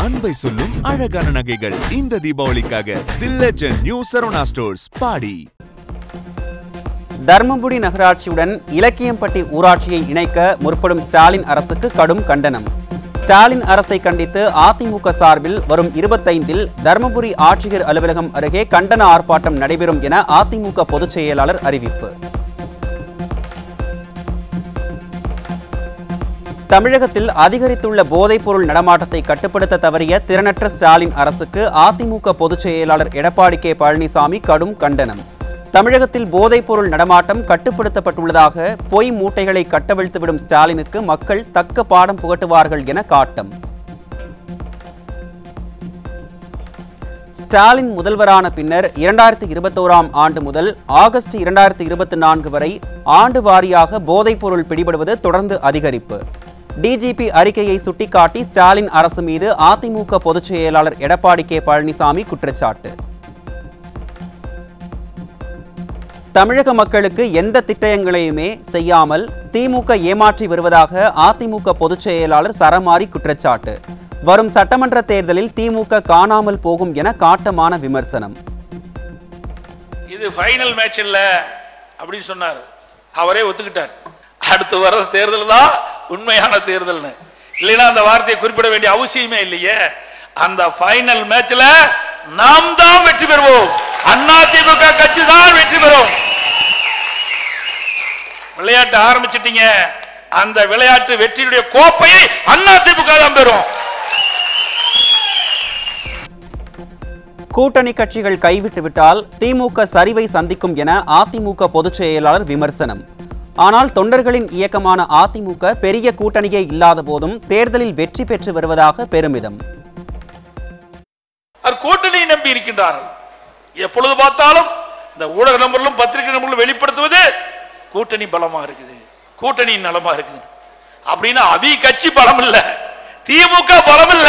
அன்பை சொல்லும் அழகான நகைகள் இந்த தீபாவளிக்காக the legend new Saravana stores பாடி தர்மபுரி நகராட்சியுடன் இலக்கியம்பட்டி ஊராட்சியை இணைக்க முற்படும் ஸ்டாலின் அரசுக்கு கடும் கண்டனம் ஸ்டாலின் அரசை கண்டித்து அதிமுக சார்பில் வரும் இருபத்தைந்தில் தர்மபுரி ஆட்சியர் அலுவலகம் அருகே கண்டன ஆர்ப்பாட்டம் நடைபெறும் என அதிமுக பொதுச் செயலாளர் அறிவிப்பு தமிழகத்தில் அதிகரித்துள்ள போதைப்பொருள் நடமாட்டத்தை கட்டுப்படுத்த தவறிய திறனற்ற ஸ்டாலின் அரசுக்கு அதிமுக பொதுச் செயலாளர் எடப்பாடி கே பழனிசாமி கடும் கண்டனம் தமிழகத்தில் போதைப்பொருள் நடமாட்டம் கட்டுப்படுத்தப்பட்டுள்ளதாக பொய் மூட்டைகளை கட்டவிழ்த்துவிடும் ஸ்டாலினுக்கு மக்கள் தக்க பாடம் புகட்டுவார்கள் என காட்டம் ஸ்டாலின் முதல்வரான பின்னர் இரண்டாயிரத்தி இருபத்தோராம் ஆண்டு முதல் ஆகஸ்ட் இரண்டாயிரத்தி இருபத்தி நான்கு வரை ஆண்டு வாரியாக போதைப்பொருள் பிடிபடுவது தொடர்ந்து அதிகரிப்பு டிஜிபி அறிக்கையை சுட்டிக்காட்டி ஸ்டாலின் அரசு மீது அதிமுக பொதுச் செயலாளர் எடப்பாடி கே பழனிசாமி குற்றச்சாட்டு தமிழக மக்களுக்கு எந்த திட்டங்களையுமே செய்யாமல் திமுக ஏமாற்றி வருவதாக அதிமுக பொதுச் செயலாளர் சரமாரி குற்றச்சாட்டு வரும் சட்டமன்ற தேர்தலில் திமுக காணாமல் போகும் என காட்டமான விமர்சனம் இது ஃபைனல் மேட்ச் இல்ல அப்படின்னு சொன்னார் அவரே ஒத்துக்கிட்டார் அடுத்து வர தேர்தல் தான் உண்மையான தேர்தல்னு இல்லைன்னா அந்த வார்த்தையை குறிப்பிட வேண்டிய அவசியமே இல்லையே அந்த ஃபைனல் மேட்ச்ல நாம் தான் வெற்றி பெறுவோம் அண்ணா திமுக கட்சி தான் வெற்றி பெறும் விளையாட்டு ஆரம்பிச்சிட்டீங்க அந்த விளையாட்டு வெற்றியுடைய கோப்பையை அண்ணா திமுக தான் பெறும் கூட்டணி கட்சிகள் கைவிட்டு விட்டால் திமுக சரிவை சந்திக்கும் என அதிமுக பொதுச் செயலாளர் விமர்சனம் ஆனால் தொண்டர்களின் இயக்கமான அதிமுக பெரிய கூட்டணியே இல்லாத போதும் தேர்தலில் வெற்றி பெற்று வருவதாக பெருமிதம் அவர் கூட்டணியை நம்பி இருக்கின்றார்கள் எப்பொழுது பார்த்தாலும் இந்த ஊடக நம்பர்களும் பத்திரிகை நம்பர்களும் வெளிப்படுத்துவது கூட்டணி பலமா இருக்குது கூட்டணி நலமா இருக்குது அப்படின்னா அவி கட்சி பலம் இல்ல திமுக பலம் இல்ல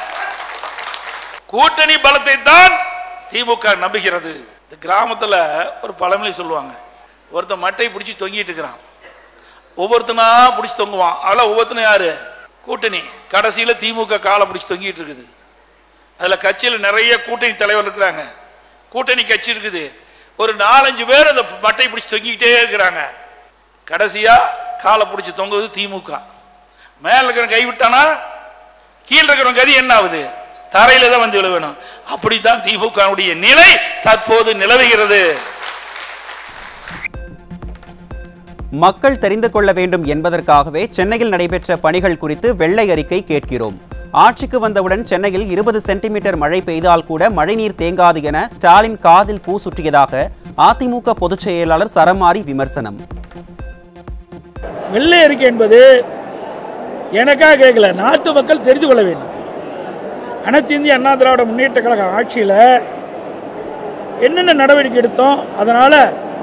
கூட்டணி பலத்தை தான் திமுக நம்புகிறது இந்த கிராமத்துல ஒரு பழமொழி சொல்லுவாங்க ஒருத்தன் மட்டை பிடிச்சி தொங்கிட்டு இருக்கிறான் ஒவ்வொருத்தனா பிடிச்சி தொங்குவான் அதெல்லாம் ஒவ்வொருத்தனும் யாரு கூட்டணி கடைசியில திமுக காலை பிடிச்சி தொங்கிட்டு இருக்குது அதுல கட்சியில நிறைய கூட்டணி தலைவர் இருக்கிறாங்க கூட்டணி கட்சி இருக்குது ஒரு நாலஞ்சு பேர் அந்த மட்டை பிடிச்சி தொங்கிக்கிட்டே இருக்கிறாங்க கடைசியா காலை பிடிச்சி தொங்குவது திமுக மேல இருக்கிறவன் கைவிட்டானா கீழே இருக்கிறவன் கதி என்ன ஆகுது தரையில தான் வந்து விழுவணும் அப்படித்தான் திமுகவுடைய நிலை தற்போது நிலவுகிறது மக்கள் தெரிந்து கொள்ள வேண்டும் என்பதற்காகவே சென்னையில் நடைபெற்ற பணிகள் குறித்து வெள்ளை அறிக்கை கேட்கிறோம் ஆட்சிக்கு வந்தவுடன் சென்னையில் இருபது சென்டிமீட்டர் மழை பெய்தால் கூட மழைநீர் தேங்காது என ஸ்டாலின் காதில் பூ சுற்றியதாக அதிமுக பொதுச் செயலாளர் சரமாரி விமர்சனம் வெள்ளை அறிக்கை என்பது எனக்காக கேட்கல நாட்டு மக்கள் தெரிந்து கொள்ள வேண்டும் அனைத்து இந்திய அண்ணா திராவிட முன்னேற்ற கழக ஆட்சியில் என்னென்ன நடவடிக்கை எடுத்தோம் அதனால்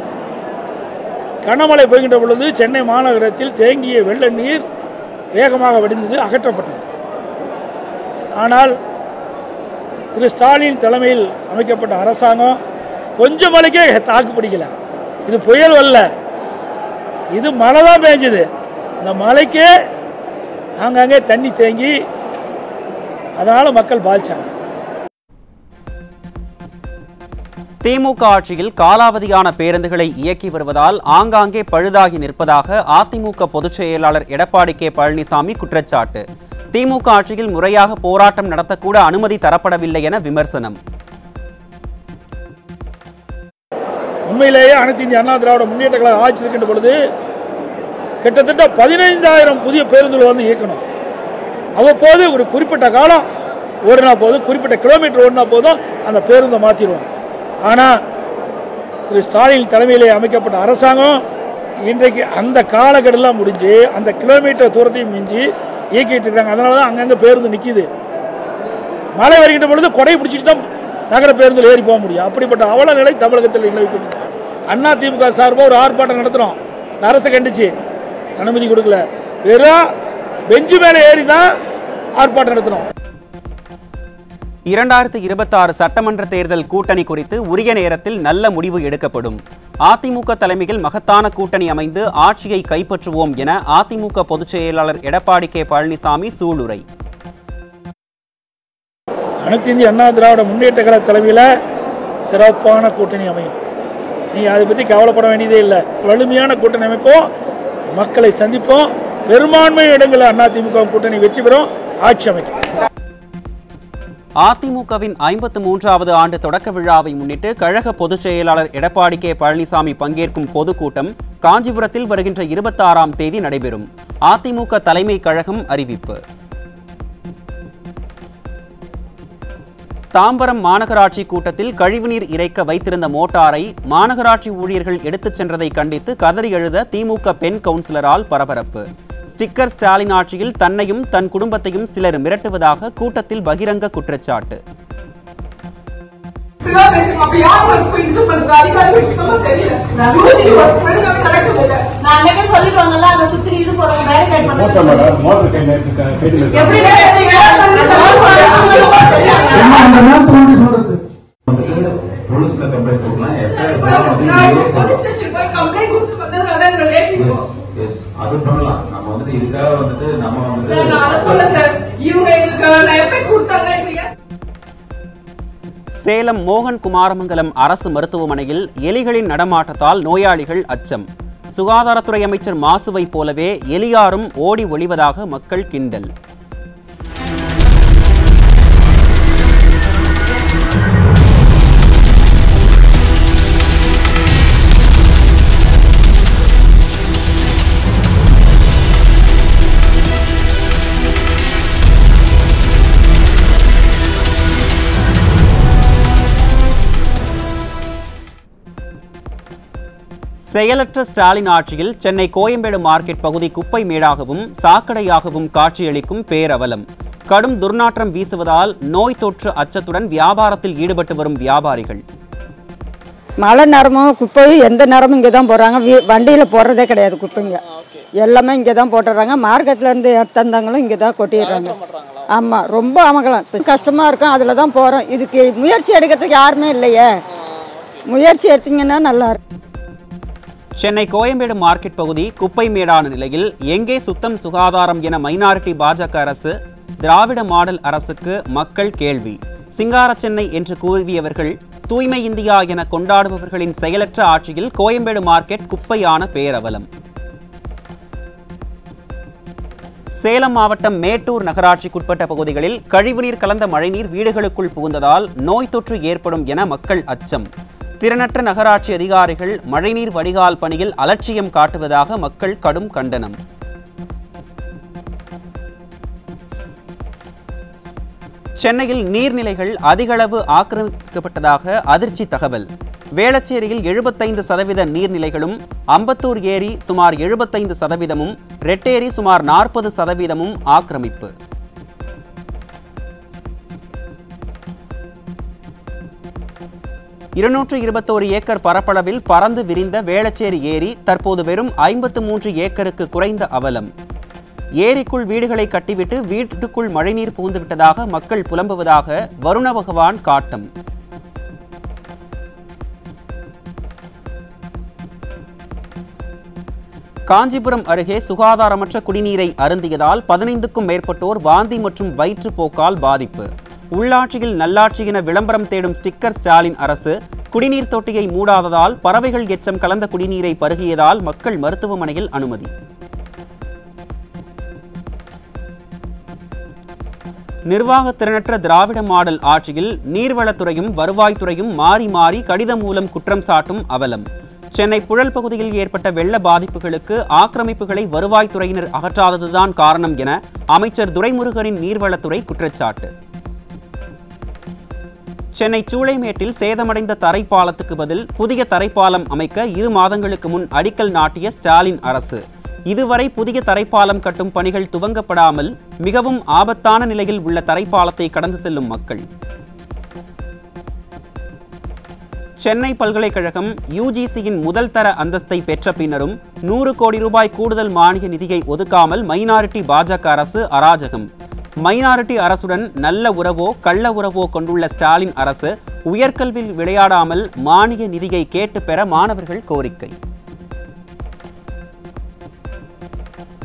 கனமழை பெய்கின்ற பொழுது சென்னை மாநகரத்தில் தேங்கிய வெள்ள நீர் வேகமாக வடிந்தது அகற்றப்பட்டது ஆனால் திரு ஸ்டாலின் தலைமையில் அமைக்கப்பட்ட அரசாங்கம் கொஞ்சம் மழைக்கே தாக்கு பிடிக்கல இது புயல் அல்ல இது மழை தான் பெஞ்சது இந்த மழைக்கே ஆங்காங்கே தண்ணி தேங்கி அதனால் மக்கள் பாதிச்சாங்க திமுக ஆட்சியில் காலாவதியான பேருந்துகளை இயக்கி வருவதால் ஆங்காங்கே பழுதாகி நிற்பதாக அதிமுக பொதுச் செயலாளர் எடப்பாடி கே பழனிசாமி குற்றச்சாட்டு திமுக ஆட்சியில் முறையாக போராட்டம் நடத்தக்கூட அனுமதி தரப்படவில்லை என விமர்சனம் உண்மையிலேயே அனைத்து இந்திய அண்ணா திராவிட முன்னேற்ற கழக ஆட்சி இருக்கின்ற பொழுது கிட்டத்தட்ட பதினைந்தாயிரம் புதிய பேருந்துகள் வந்து இயக்கணும் அவ்வப்போது ஒரு குறிப்பிட்ட காலம் ஓடினா போதும் குறிப்பிட்ட கிலோமீட்டர் ஓடினா போதும் அந்த பேருந்தை மாற்றிடுவோம் ஆனால் திரு ஸ்டாலின் தலைமையிலே அமைக்கப்பட்ட அரசாங்கம் இன்றைக்கு அந்த காலக்கெடுலாம் முடிஞ்சு அந்த கிலோமீட்டர் தூரத்தையும் மிஞ்சி இயக்கிட்டு இருக்காங்க அதனால தான் அங்கங்கே பேருந்து நிற்கிது மழை வருகின்ற பொழுது கொடை பிடிச்சிட்டு தான் நகர பேருந்தில் ஏறி போக முடியும் அப்படிப்பட்ட அவல நிலை தமிழகத்தில் நிலவிக்கணும் அண்ணா திமுக சார்பாக ஒரு ஆர்ப்பாட்டம் நடத்துகிறோம் அரசு கண்டிச்சு அனுமதி கொடுக்கல வெறும் பெஞ்சு மேலே ஏறி தான் ஆர்ப்பாட்டம் நடத்தணும் இரண்டாயிரத்து இருபத்தாறு சட்டமன்ற தேர்தல் கூட்டணி குறித்து உரிய நேரத்தில் நல்ல முடிவு எடுக்கப்படும் அதிமுக தலைமையில் மகத்தான கூட்டணி அமைந்து ஆட்சியை கைப்பற்றுவோம் என அதிமுக பொதுச் செயலாளர் எடப்பாடி கே பழனிசாமி சூளுரை அனைத்து இந்திய அண்ணா திராவிட முன்னேற்ற கழக தலைமையில் சிறப்பான கூட்டணி அமையும் நீங்கள் அதை பற்றி கவலைப்பட வேண்டியதே இல்லை வலிமையான கூட்டணி அமைப்போம் மக்களை சந்திப்போம் பெரும்பான்மை இடங்களில் அதிமுக கூட்டணி வெற்றி பெறும் ஆட்சி அமைக்கும் அதிமுகவின் ஐம்பத்து மூன்றாவது ஆண்டு தொடக்க விழாவை முன்னிட்டு கழக பொதுச் செயலாளர் எடப்பாடி கே பழனிசாமி பங்கேற்கும் பொதுக்கூட்டம் காஞ்சிபுரத்தில் வருகின்ற இருபத்தாறாம் தேதி நடைபெறும் அதிமுக தலைமை கழகம் அறிவிப்பு தாம்பரம் மாநகராட்சி கூட்டத்தில் கழிவுநீர் இறைக்க வைத்திருந்த மோட்டாரை மாநகராட்சி ஊழியர்கள் எடுத்துச் சென்றதை கண்டித்து கதறி எழுத திமுக பெண் கவுன்சிலரால் பரபரப்பு ஸ்டிக்கர் ஸ்டாலின் ஆட்சியில் தன்னையும் தன் குடும்பத்தையும் சிலர் மிரட்டுவதாக கூட்டத்தில் பகிரங்க குற்றச்சாட்டு இப்படிதான் பேசுங்க. அப்ப யார் உங்களுக்கு போய் இது பண்றது? அதிகாரிகள் சுத்தமா சரியில்லை. யூஜி ஒர்க் ஒழுங்காவே நடக்குது இல்ல. நான் அன்னைக்கே சொல்லிட்டு வந்தேன்ல, அதை சுத்தி இது போடுங்க, barricade பண்ணுங்க. எப்படி நீங்க யார் பண்றது? போலீஸ்ல கம்ப்ளைண்ட் கொடுக்கலாம் நான் போலீஸ் ஸ்டேஷன் போய் கம்ப்ளைண்ட் கொடுத்து வந்ததுனால தான் என்னோட rate இப்போ. அது பண்ணலாம் நம்ம வந்துட்டு இதுக்காக வந்துட்டு நம்ம சார் நான் அதை சொல்ல சார் இவங்க எங்களுக்கு எஃபெக்ட் கொடுத்தாங்க இப்ப ஏன் சேலம் மோகன் குமாரமங்கலம் அரசு மருத்துவமனையில் எலிகளின் நடமாட்டத்தால் நோயாளிகள் அச்சம் சுகாதாரத்துறை அமைச்சர் மாசுவை போலவே எலியாரும் ஓடி ஒளிவதாக மக்கள் கிண்டல் செயலற்ற ஸ்டாலின் ஆட்சியில் சென்னை கோயம்பேடு மார்க்கெட் பகுதி குப்பை மேடாகவும் சாக்கடையாகவும் காட்சியளிக்கும் பேரவலம் கடும் துர்நாற்றம் வீசுவதால் நோய் தொற்று அச்சத்துடன் வியாபாரத்தில் ஈடுபட்டு வரும் வியாபாரிகள் மழை நேரமும் குப்பையும் எந்த நேரமும் இங்கே தான் போடுறாங்க வீ- வண்டியில போடுறதே கிடையாது குப்பைங்க எல்லாமே இங்கே தான் போட்டுடுறாங்க மார்க்கெட்ல இருந்து எடுத்தந்தாங்களும் இங்கே தான் கொட்டிடுறாங்க ஆமாம் ரொம்ப அமகலம் இப்ப கஷ்டமா இருக்கும் அதில் தான் போகிறோம் இதுக்கு முயற்சி எடுக்கிறதுக்கு யாருமே இல்லையே முயற்சி எடுத்தீங்கன்னா நல்லா இருக்கும் சென்னை கோயம்பேடு மார்க்கெட் பகுதி குப்பை மேடான நிலையில் எங்கே சுத்தம் சுகாதாரம் என மைனாரிட்டி பாஜக அரசு திராவிட மாடல் அரசுக்கு மக்கள் கேள்வி சிங்கார சென்னை என்று கூவியவர்கள் தூய்மை இந்தியா என கொண்டாடுபவர்களின் செயலற்ற ஆட்சியில் கோயம்பேடு மார்க்கெட் குப்பையான பேரவலம் சேலம் மாவட்டம் மேட்டூர் நகராட்சிக்குட்பட்ட பகுதிகளில் கழிவுநீர் கலந்த மழைநீர் வீடுகளுக்குள் புகுந்ததால் நோய் தொற்று ஏற்படும் என மக்கள் அச்சம் திறனற்ற நகராட்சி அதிகாரிகள் மழைநீர் வடிகால் பணியில் அலட்சியம் காட்டுவதாக மக்கள் கடும் கண்டனம் சென்னையில் நீர்நிலைகள் அதிகளவு ஆக்கிரமிக்கப்பட்டதாக அதிர்ச்சி தகவல் வேளச்சேரியில் எழுபத்தைந்து சதவீத நீர்நிலைகளும் அம்பத்தூர் ஏரி சுமார் எழுபத்தைந்து சதவீதமும் ரெட்டேரி சுமார் நாற்பது சதவீதமும் ஆக்கிரமிப்பு இருநூற்று இருபத்தோரு ஏக்கர் பரப்பளவில் பறந்து விரிந்த வேளச்சேரி ஏரி தற்போது வெறும் ஐம்பத்து மூன்று ஏக்கருக்கு குறைந்த அவலம் ஏரிக்குள் வீடுகளை கட்டிவிட்டு வீட்டுக்குள் மழைநீர் புகுந்துவிட்டதாக மக்கள் புலம்புவதாக வருண பகவான் காட்டம் காஞ்சிபுரம் அருகே சுகாதாரமற்ற குடிநீரை அருந்தியதால் பதினைந்துக்கும் மேற்பட்டோர் வாந்தி மற்றும் வயிற்றுப்போக்கால் பாதிப்பு உள்ளாட்சியில் நல்லாட்சி என விளம்பரம் தேடும் ஸ்டிக்கர் ஸ்டாலின் அரசு குடிநீர் தொட்டியை மூடாததால் பறவைகள் எச்சம் கலந்த குடிநீரை பருகியதால் மக்கள் மருத்துவமனையில் அனுமதி நிர்வாக திறனற்ற திராவிட மாடல் ஆட்சியில் நீர்வளத்துறையும் வருவாய்த்துறையும் மாறி மாறி கடிதம் மூலம் குற்றம் சாட்டும் அவலம் சென்னை புழல் பகுதியில் ஏற்பட்ட வெள்ள பாதிப்புகளுக்கு ஆக்கிரமிப்புகளை வருவாய்த்துறையினர் அகற்றாததுதான் காரணம் என அமைச்சர் துரைமுருகனின் நீர்வளத்துறை குற்றச்சாட்டு சென்னை சூளைமேட்டில் சேதமடைந்த தரைப்பாலத்துக்கு பதில் புதிய தரைப்பாலம் அமைக்க இரு மாதங்களுக்கு முன் அடிக்கல் நாட்டிய ஸ்டாலின் அரசு இதுவரை புதிய தரைப்பாலம் கட்டும் பணிகள் துவங்கப்படாமல் மிகவும் ஆபத்தான நிலையில் உள்ள தரைப்பாலத்தை கடந்து செல்லும் மக்கள் சென்னை பல்கலைக்கழகம் யுஜிசியின் முதல் தர அந்தஸ்தை பெற்ற பின்னரும் நூறு கோடி ரூபாய் கூடுதல் மானிய நிதியை ஒதுக்காமல் மைனாரிட்டி பாஜக அரசு அராஜகம் மைனாரிட்டி அரசுடன் நல்ல உறவோ கள்ள உறவோ கொண்டுள்ள ஸ்டாலின் அரசு உயர்கல்வியில் விளையாடாமல் மானிய நிதியை கேட்டு பெற மாணவர்கள் கோரிக்கை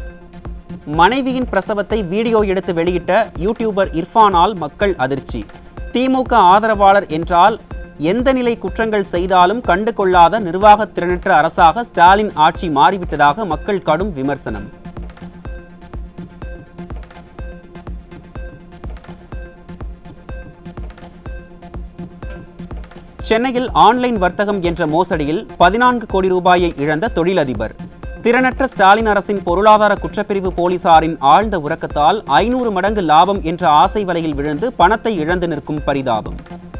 மனைவியின் பிரசவத்தை வீடியோ எடுத்து வெளியிட்ட யூடியூபர் இர்ஃபானால் மக்கள் அதிர்ச்சி திமுக ஆதரவாளர் என்றால் எந்த நிலை குற்றங்கள் செய்தாலும் கண்டு கொள்ளாத நிர்வாக திறனற்ற அரசாக ஸ்டாலின் ஆட்சி மாறிவிட்டதாக மக்கள் கடும் விமர்சனம் சென்னையில் ஆன்லைன் வர்த்தகம் என்ற மோசடியில் பதினான்கு கோடி ரூபாயை இழந்த தொழிலதிபர் திறனற்ற ஸ்டாலின் அரசின் பொருளாதார குற்றப்பிரிவு போலீசாரின் ஆழ்ந்த உறக்கத்தால் ஐநூறு மடங்கு லாபம் என்ற ஆசை வலையில் விழுந்து பணத்தை இழந்து நிற்கும் பரிதாபம்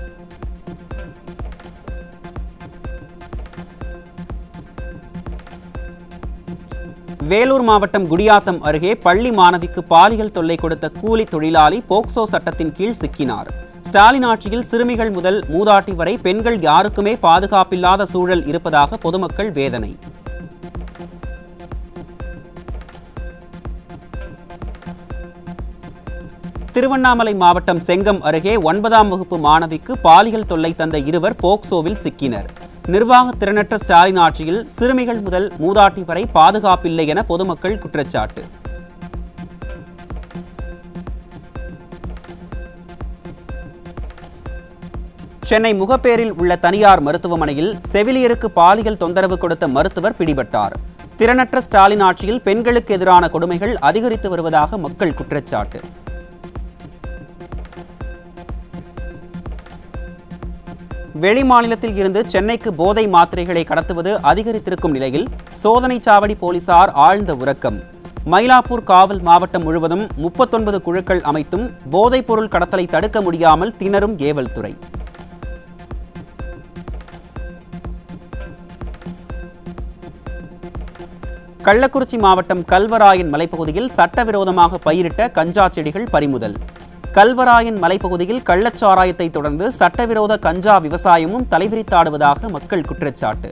வேலூர் மாவட்டம் குடியாத்தம் அருகே பள்ளி மாணவிக்கு பாலியல் தொல்லை கொடுத்த கூலி தொழிலாளி போக்சோ சட்டத்தின் கீழ் சிக்கினார் ஸ்டாலின் ஆட்சியில் சிறுமிகள் முதல் மூதாட்டி வரை பெண்கள் யாருக்குமே பாதுகாப்பில்லாத சூழல் இருப்பதாக பொதுமக்கள் வேதனை திருவண்ணாமலை மாவட்டம் செங்கம் அருகே ஒன்பதாம் வகுப்பு மாணவிக்கு பாலியல் தொல்லை தந்த இருவர் போக்சோவில் சிக்கினர் நிர்வாக திறனற்ற ஸ்டாலின் ஆட்சியில் சிறுமிகள் முதல் மூதாட்டி வரை பாதுகாப்பில்லை என பொதுமக்கள் குற்றச்சாட்டு சென்னை முகப்பேரில் உள்ள தனியார் மருத்துவமனையில் செவிலியருக்கு பாலியல் தொந்தரவு கொடுத்த மருத்துவர் பிடிபட்டார் திறனற்ற ஸ்டாலின் ஆட்சியில் பெண்களுக்கு எதிரான கொடுமைகள் அதிகரித்து வருவதாக மக்கள் குற்றச்சாட்டு வெளி மாநிலத்தில் இருந்து சென்னைக்கு போதை மாத்திரைகளை கடத்துவது அதிகரித்திருக்கும் நிலையில் சோதனை சாவடி போலீசார் ஆழ்ந்த உறக்கம் மயிலாப்பூர் காவல் மாவட்டம் முழுவதும் முப்பத்தொன்பது குழுக்கள் அமைத்தும் போதைப் பொருள் கடத்தலை தடுக்க முடியாமல் திணறும் ஏவல் துறை கள்ளக்குறிச்சி மாவட்டம் கல்வராயன் மலைப்பகுதியில் சட்டவிரோதமாக பயிரிட்ட கஞ்சா செடிகள் பறிமுதல் கல்வராயன் மலைப்பகுதியில் கள்ளச்சாராயத்தை தொடர்ந்து சட்டவிரோத கஞ்சா விவசாயமும் தலைவிரித்தாடுவதாக மக்கள் குற்றச்சாட்டு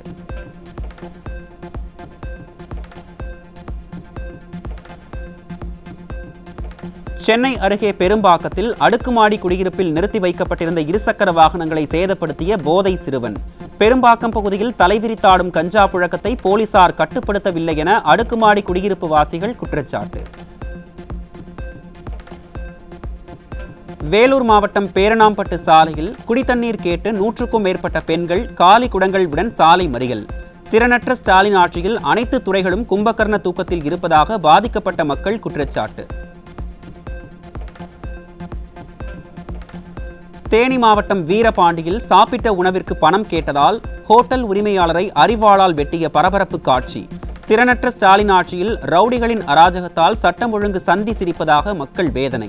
சென்னை அருகே பெரும்பாக்கத்தில் அடுக்குமாடி குடியிருப்பில் நிறுத்தி வைக்கப்பட்டிருந்த இருசக்கர வாகனங்களை சேதப்படுத்திய போதை சிறுவன் பெரும்பாக்கம் பகுதியில் தலைவிரித்தாடும் கஞ்சா புழக்கத்தை போலீசார் கட்டுப்படுத்தவில்லை என அடுக்குமாடி குடியிருப்பு வாசிகள் குற்றச்சாட்டு வேலூர் மாவட்டம் பேரணாம்பட்டு சாலையில் குடித்தண்ணீர் கேட்டு நூற்றுக்கும் மேற்பட்ட பெண்கள் காலி குடங்களுடன் சாலை மறியல் திறனற்ற ஸ்டாலின் ஆட்சியில் அனைத்து துறைகளும் கும்பகர்ண தூக்கத்தில் இருப்பதாக பாதிக்கப்பட்ட மக்கள் குற்றச்சாட்டு தேனி மாவட்டம் வீரபாண்டியில் சாப்பிட்ட உணவிற்கு பணம் கேட்டதால் ஹோட்டல் உரிமையாளரை அரிவாளால் வெட்டிய பரபரப்பு காட்சி திறனற்ற ஸ்டாலின் ஆட்சியில் ரவுடிகளின் அராஜகத்தால் சட்டம் ஒழுங்கு சந்தி சிரிப்பதாக மக்கள் வேதனை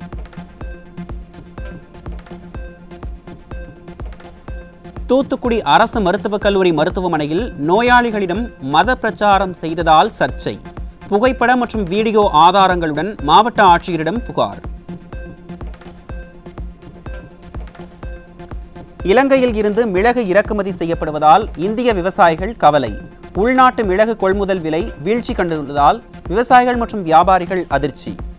தூத்துக்குடி அரசு மருத்துவக் கல்லூரி மருத்துவமனையில் நோயாளிகளிடம் மத பிரச்சாரம் செய்ததால் சர்ச்சை புகைப்பட மற்றும் வீடியோ ஆதாரங்களுடன் மாவட்ட ஆட்சியரிடம் புகார் இலங்கையில் இருந்து மிளகு இறக்குமதி செய்யப்படுவதால் இந்திய விவசாயிகள் கவலை உள்நாட்டு மிளகு கொள்முதல் விலை வீழ்ச்சி கண்டுள்ளதால் விவசாயிகள் மற்றும் வியாபாரிகள் அதிர்ச்சி